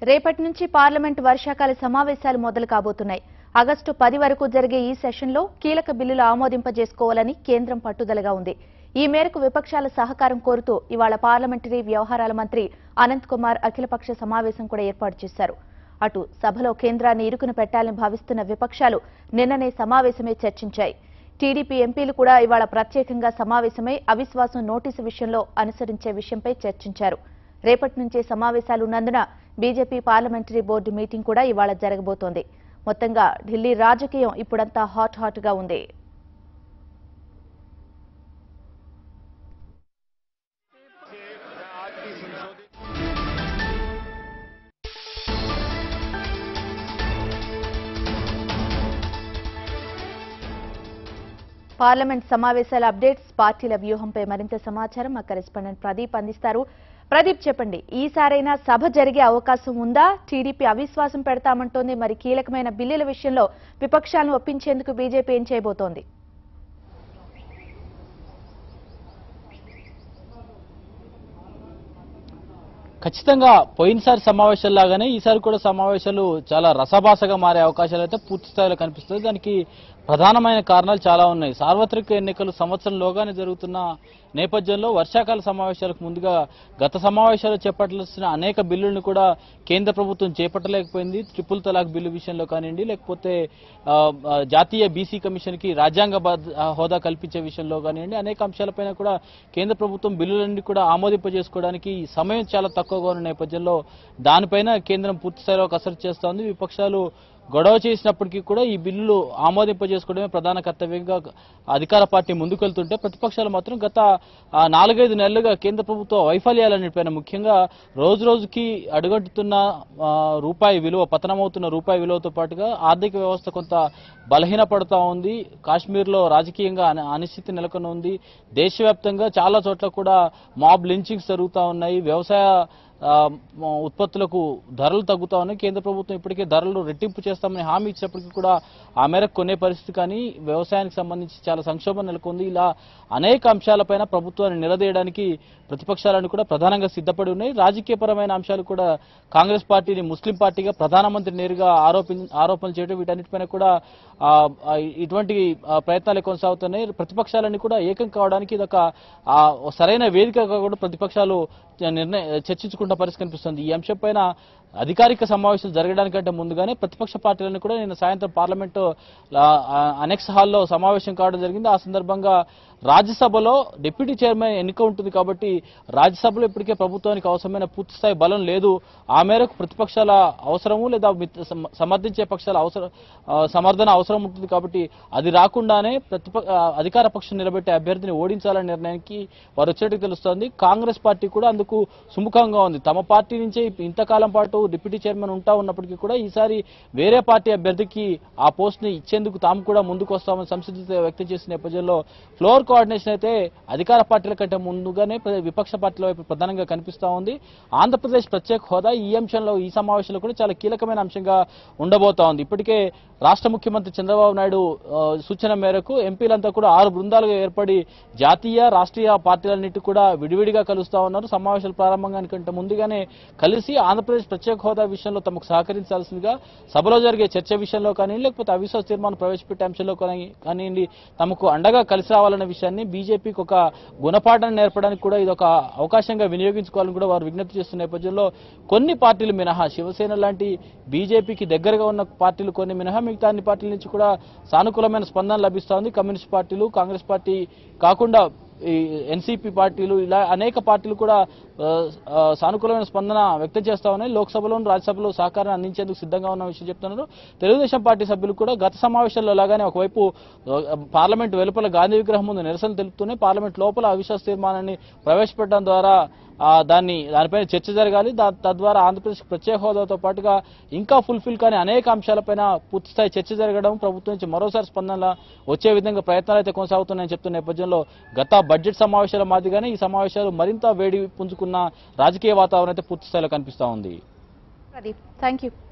రేపటి నుంచి పార్లమెంట్ వర్షాకాల సమావేశాలు మొదలు కాబోతున్నాయి ఆగస్టు పది వరకు జరిగే ఈ సెషన్లో కీలక బిల్లులు ఆమోదింపజేసుకోవాలని కేంద్రం పట్టుదలగా ఉంది ఈ మేరకు విపక్షాల సహకారం కోరుతూ ఇవాళ పార్లమెంటరీ వ్యవహారాల మంత్రి అనంత్ కుమార్ అఖిలపక్ష సమావేశం కూడా ఏర్పాటు చేశారు అటు సభలో కేంద్రాన్ని ఇరుకున పెట్టాలని భావిస్తున్న విపక్షాలు నిన్ననే సమావేశమే చర్చించాయి టీడీపీ ఎంపీలు కూడా ఇవాళ ప్రత్యేకంగా సమావేశమై అవిశ్వాసం నోటీసు విషయంలో అనుసరించే విషయంపై చర్చించారు రేపటి నుంచే సమావేశాలు ఉన్నందున బీజేపీ పార్లమెంటరీ బోర్డు మీటింగ్ కూడా ఇవాళ జరగబోతోంది మొత్తంగా ఢిల్లీ రాజకీయం ఇప్పుడంతా హాట్ హాట్ గా ఉంది పార్లమెంట్ సమావేశాల అప్డేట్స్ పార్టీల వ్యూహంపై మరింత సమాచారం మా కరెస్పాండెంట్ ప్రదీప్ అందిస్తారు ప్రదీప్ చెప్పండి ఈసారైనా సభ జరిగే అవకాశం ఉందా టీడీపీ అవిశ్వాసం పెడతామంటోంది మరి కీలకమైన బిల్లుల విషయంలో విపక్షాలను ఒప్పించేందుకు బీజేపీ ఏం చేయబోతోంది ఖచ్చితంగా పోయినసారి సమావేశాల్లాగానే ఈసారి కూడా సమావేశాలు చాలా రసభాసగా మారే అవకాశాలు అయితే పూర్తి స్థాయిలో కనిపిస్తుంది దానికి ప్రధానమైన కారణాలు చాలా ఉన్నాయి సార్వత్రిక ఎన్నికలు సంవత్సరంలోగానే జరుగుతున్న నేపథ్యంలో వర్షాకాల సమావేశాలకు ముందుగా గత సమావేశాలు చేపట్టాల్సిన అనేక బిల్లులను కూడా కేంద్ర ప్రభుత్వం చేపట్టలేకపోయింది ట్రిపుల్ తలాక్ బిల్లు విషయంలో కానివ్వండి లేకపోతే ఆ, ఆ, జాతీయ బీసీ కమిషన్ కి రాజ్యాంగ బద్ద- ఆ, హోదా కల్పించే విషయంలో కానివ్వండి అనేక అంశాలపైన కూడా కేంద్ర ప్రభుత్వం బిల్లులన్నీ కూడా ఆమోదింపజేసుకోవడానికి సమయం చాలా తక్కువగా ఉన్న నేపథ్యంలో దానిపైన కేంద్రం పూర్తి స్థాయిలో కసరత్తు చేస్తోంది విపక్షాలు గొడవ చేసినప్పటికీ కూడా ఈ బిల్లులు ఆమోదింపజేసుకోవడమే ప్రధాన కర్తవ్యంగా అధికార పార్టీ ముందుకెళ్తుంటే ప్రతిపక్షాలు మాత్రం గత ఆ, నాలుగైదు నెలలుగా కేంద్ర ప్రభుత్వ వైఫల్యాలన్నిటిపైన ముఖ్యంగా రోజు రోజుకి అడుగంటుతున్న ఆ, రూపాయి విలువ పతనమవుతున్న రూపాయి విలువతో పాటుగా ఆర్థిక వ్యవస్థ కొంత బలహీనపడతా ఉంది కాశ్మీర్లో రాజకీయంగా అని- అనిశ్చితి నెలకొని ఉంది దేశవ్యాప్తంగా చాలా చోట్ల కూడా మాబ్ లించింగ్స్ జరుగుతూ ఉన్నాయి వ్యవసాయ ఆ, మ- ఉత్పత్తులకు ధరలు తగ్గుతా ఉన్నాయి కేంద్ర ప్రభుత్వం ఇప్పటికే ధరలు రెట్టింపు చేస్తామని హామీ ఇచ్చినప్పటికీ కూడా ఆ మేరకు కొనే పరిస్థితి కానీ వ్యవసాయానికి సంబంధించి చాలా సంక్షోభం నెలకొంది ఇలా అనేక అంశాలపైన ప్రభుత్వాన్ని నిలదీయడానికి ప్రతిపక్షాలను కూడా ప్రధానంగా సిద్ధపడి ఉన్నాయి రాజకీయపరమైన అంశాలు కూడా కాంగ్రెస్ పార్టీని ముస్లిం పార్టీగా ప్రధానమంత్రి నేరుగా ఆరోపి ఆరోపణలు చేయడం వీటన్నిటిపైన కూడా ఆ, ఆ, ఇటువంటి ఆ, ప్రయత్నాలు కొనసాగుతున్నాయి ప్రతిపక్షాలన్నీ కూడా ఏకం కావడానికి ఇది ఒక ఆ, సరైన వేదికగా కూడా ప్రతిపక్షాలు నిర్ణయ చర్చించుకుంటున్న పరిస్థితి కనిపిస్తుంది ఈ అంశంపైన అధికారిక సమావేశాలు జరగడానికంటే ముందుగానే ప్రతిపక్ష పార్టీలను కూడా నిన్న సాయంత్రం పార్లమెంటు అనెక్స్ హాల్లో సమావేశం కావడం జరిగింది ఆ సందర్భంగా రాజ్యసభలో డిప్యూటీ చైర్మన్ ఎన్నిక ఉంటుంది కాబట్టి రాజ్యసభలో ఇప్పటికే ప్రభుత్వానికి అవసరమైన పూర్తి స్థాయి బలం లేదు ఆ మేరకు ప్రతిపక్షాల అవసరము లేదా మిత్ర- సమ- సమర్థించే పక్షాల అవసరం ఆ, సమర్థన అవసరం ఉంటుంది కాబట్టి అది రాకుండానే ప్రతిప ఆ, అధికార పక్షం నిలబెట్టే అభ్యర్థిని ఓడించాలనే నిర్ణయానికి వారు వచ్చేట్టు తెలుస్తోంది కాంగ్రెస్ పార్టీ కూడా అందుకు సుముఖంగా ఉంది తమ పార్టీ నుంచే ఇంతకాలం పాటు డిప్యూటీ చైర్మన్ ఉంటా ఉన్నప్పటికీ కూడా ఈసారి వేరే పార్టీ అభ్యర్థికి ఆ పోస్ట్ ని ఇచ్చేందుకు తాము కూడా ముందుకు వస్తామని సంసిద్ధత వ్యక్తం చేసిన నేపథ్యంలో ఫ్లోర్ కోఆర్డినేషన్ అయితే అధికార పార్టీల కంటే ముందుగానే ప్ర- విపక్ష పార్టీల వైపు ప్రధానంగా కనిపిస్తా ఉంది ఆంధ్రప్రదేశ్ ప్రత్యేక హోదా ఈ అంశంలో ఈ సమావేశంలో కూడా చాలా కీలకమైన అంశంగా ఉండబోతా ఉంది ఇప్పటికే రాష్ట్ర ముఖ్యమంత్రి చంద్రబాబు నాయుడు ఆ, సూచన మేరకు ఎంపీలంతా కూడా ఆరు బృందాలుగా ఏర్పడి జాతీయ రాష్ట్రీయ పార్టీలన్నిటి కూడా విడివిడిగా కలుస్తా ఉన్నారు సమావేశాలు ప్రారంభంగానికంటే ముందుగానే కలిసి ఆంధ్రప్రదేశ్ ప్రత్యేక హోదా విషయంలో తమకు సహకరించాల్సిందిగా సభలో జరిగే చర్చ విషయంలో కానీ లేకపోతే అవిశ్వాస తీర్మానం ప్రవేశపెట్టే అంశంలో కానీ కానివ్వండి తమకు అండగా కలిసి రావాలన్న విషయాన్ని బీజేపీకి ఒక గుణపాఠాన్ని నేర్పడానికి కూడా ఇది ఒక అవకాశంగా వినియోగించుకోవాలని కూడా వారు విజ్ఞప్తి చేస్తున్న నేపథ్యంలో కొన్ని పార్టీలు మినహా శివసేన లాంటి బీజేపీకి దగ్గరగా ఉన్న పార్టీలు కొన్ని మినహా మిగతా అన్ని పార్టీల నుంచి కూడా సానుకూలమైన స్పందన లభిస్తా ఉంది కమ్యూనిస్ట్ పార్టీలు కాంగ్రెస్ పార్టీ కాకుండా ఈ ఎన్సీపీ పార్టీలు ఇలా అనేక పార్టీలు కూడా ఆ, ఆ, సానుకూలమైన స్పందన వ్యక్తం చేస్తా ఉన్నాయి లోక్సభలోను రాజ్యసభలో సహకారం అందించేందుకు సిద్ధంగా ఉన్న విషయం చెప్తున్నారు తెలుగుదేశం పార్టీ సభ్యులు కూడా గత సమావేశాల్లో లాగానే ఒకవైపు ఆ, పార్లమెంట్ వెలుపల గాంధీ విగ్రహం ముందు నిరసన తెలుపుతూనే పార్లమెంట్ లోపల అవిశ్వాస తీర్మానాన్ని ప్రవేశపెట్టడం ద్వారా ఆ, దాన్ని దానిపైన చర్చ జరగాలి దా- తద్వారా ఆంధ్రప్రదేశ్ ప్రత్యేక హోదాతో పాటుగా ఇంకా ఫుల్ఫిల్ కాని అనేక అంశాలపైన పూర్తిస్థాయి చర్చ జరగడం ప్రభుత్వం నుంచి మరోసారి స్పందన వచ్చే విధంగా ప్రయత్నాలు అయితే కొనసాగుతున్నాయని చెప్తున్న నేపథ్యంలో గత బడ్జెట్ సమావేశాల మాదిరిగానే ఈ సమావేశాలు మరింత వేడి పుంజుకున్న రాజకీయ వాతావరణం అయితే పూర్తి స్థాయిలో కనిపిస్తా ఉంది ప్రదీప్ థ్యాంక్ యూ